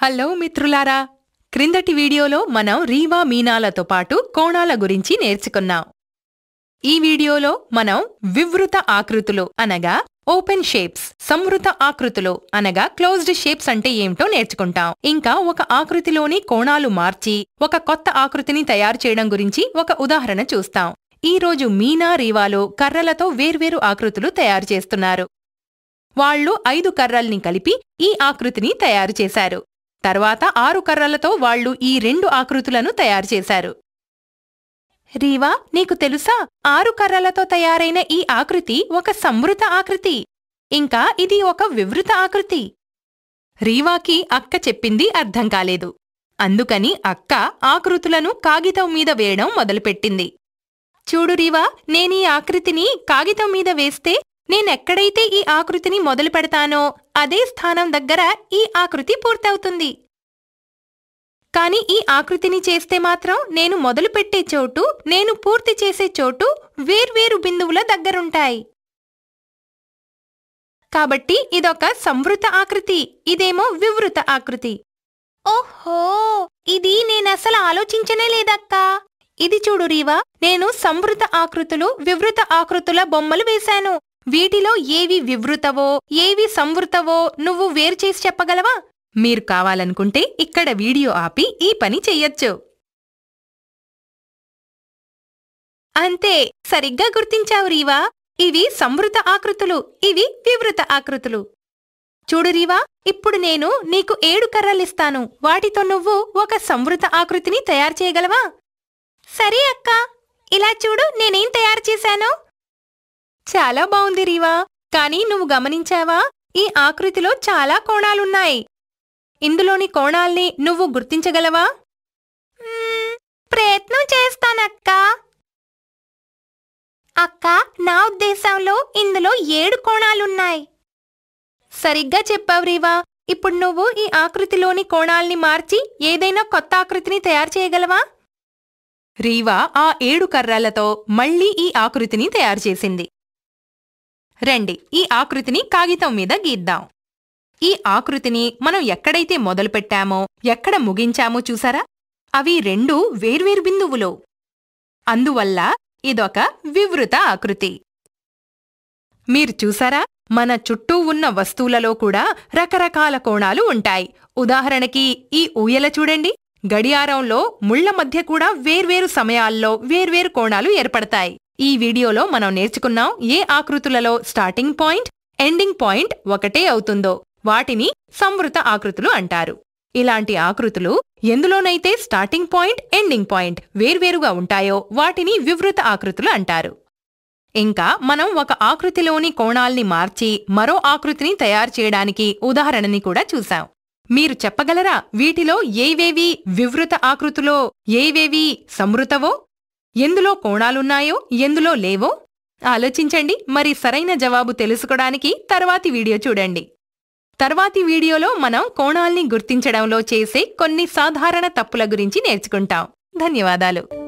hello మిత్రులారా క్రిందటి వీడియోలో మనం రీవా మీనాలతో పాటు కోణాల గురించి నేర్చుకున్నాం ఈ వీడియోలో మనం వివృత ఆకృతులు అనగా ఓపెన్ షేప్స్ సంవృత ఆకృతులు అనగా క్లోజ్డ్ షేప్స్ అంటే ఏమిటో నేర్చుకుంటాం ఇంకా ఒక ఆకృతిలోని కోణాలు మార్చి ఒక కొత్త ఆకృతిని తయారు చేయడం గురించి ఒక ఉదాహరణ చూస్తాం ఈ రోజు మీనా రీవాలో కర్రలతో వేర్వేరు ఆకృతులు తయారు చేస్తున్నారు వాళ్ళు ఐదు కర్రల్ని కలిపి ఈ ఆకృతిని తయారు చేశారు తర్వాత ఆరు కర్రలతో వాళ్ళు ఈ రెండు ఆకృతులను తయారు చేశారు రీవా నీకు తెలుసా ఆరు కర్రలతో తయారైన ఈ ఆకృతి ఒక సంవృత ఆకృతి ఇంకా ఇది ఒక వివృత ఆకృతి రీవాకి అక్క చెప్పింది అర్థం కాలేదు అందుకని అక్క ఆకృతులను కాగితం మీద వేయడం మొదలుపెట్టింది చూడు రీవా నేనీ ఆకృతిని కాగితం మీద వేస్తే నేనెక్కడైతే ఈ ఆకృతిని మొదలు పెడతానో అదే స్థానం దగ్గర ఈ ఆకృతి పూర్తవుతుంది కాని ఈ ఆకృతిని చేస్తే మాత్రం నేను మొదలుపెట్టే చోటు నేను పూర్తి చేసే చోటు వేర్వేరు బిందువుల దగ్గరుంటాయి కాబట్టి ఇదొక సంవృత ఆకృతి ఇదేమో వివృత ఆకృతి ఓహో ఇది నేనసలు ఆలోచించనే లేదక్కా ఇది చూడు రీవా నేను సంవృత ఆకృతులు వివృత ఆకృతుల బొమ్మలు వేశాను వీటిలో ఏవి వివృతవో ఏవి సంవృతవో నువ్వు వేరు చేసి చెప్పగలవా మీరు కావాలనుకుంటే ఇక్కడ వీడియో ఆపి ఈ పని చెయ్యొచ్చు అంతే సరిగ్గా గుర్తించావు రీవా ఇవి సంవృత ఆకృతులు ఇవి వివృత ఆకృతులు చూడు రీవా ఇప్పుడు నేను నీకు ఏడు కర్రలిస్తాను వాటితో నువ్వు ఒక సంవృత ఆకృతిని తయారు చేయగలవా సరే అక్క ఇలా చూడు నేనేం తయారు చేశాను చాలా బావుంది రీవా కానీ నువ్వు గమనించావా ఈ ఆకృతిలో చాలా కోణాలున్నాయి ఇందులోని కోణాల్ని నువ్వు గుర్తించగలవా మ్మ్, ప్రయత్నం చేస్తానక్కా అక్క నా ఉద్దేశంలో ఇందులో ఏడు కోణాలున్నాయి సరిగ్గా చెప్పావు రీవా ఇప్పుడు నువ్వు ఈ ఆకృతిలోని కోణాల్ని మార్చి ఏదైనా కొత్త ఆకృతిని తయారు చేయగలవా రీవా ఆ ఏడు కర్రలతో మళ్ళీ ఈ ఆకృతిని తయారు చేసింది రండి ఈ ఆకృతిని కాగితం మీద గీద్దాం ఈ ఆకృతిని మనం ఎక్కడైతే మొదలుపెట్టామో ఎక్కడ ముగించామో చూసారా అవి రెండు వేర్వేరు బిందువులు అందువల్ల ఇదొక వివృత ఆకృతి మీరు చూసారా మన చుట్టూ ఉన్న వస్తువులలో కూడా రకరకాల కోణాలు ఉంటాయి ఉదాహరణకి ఈ ఊయల చూడండి గడియారంలో ముళ్ల మధ్య కూడా వేర్వేరు సమయాల్లో వేర్వేరు కోణాలు ఏర్పడతాయి ఈ వీడియోలో మనం నేర్చుకున్నాం ఏ ఆకృతులలో స్టార్టింగ్ పాయింట్ ఎండింగ్ పాయింట్ ఒకటే అవుతుందో వాటిని సంవృత ఆకృతులు అంటారు ఇలాంటి ఆకృతులు ఎందులోనైతే స్టార్టింగ్ పాయింట్ ఎండింగ్ పాయింట్ వేర్వేరుగా ఉంటాయో వాటిని వివృత ఆకృతులు అంటారు ఇంకా మనం ఒక ఆకృతిలోని కోణాల్ని మార్చి మరో ఆకృతిని తయారు చేయడానికి ఉదాహరణని కూడా చూశాం మీరు చెప్పగలరా వీటిలో ఏవేవి వివృత ఆకృతులో ఏవేవి సంవృతవో ఎందులో కోణాలున్నాయో ఎందులో లేవో ఆలోచించండి మరి సరైన జవాబు తెలుసుకోవడానికి తర్వాతి వీడియో చూడండి తర్వాతి వీడియోలో మనం కోణాల్ని గుర్తించడంలో చేసే కొన్ని సాధారణ తప్పుల గురించి నేర్చుకుంటాం ధన్యవాదాలు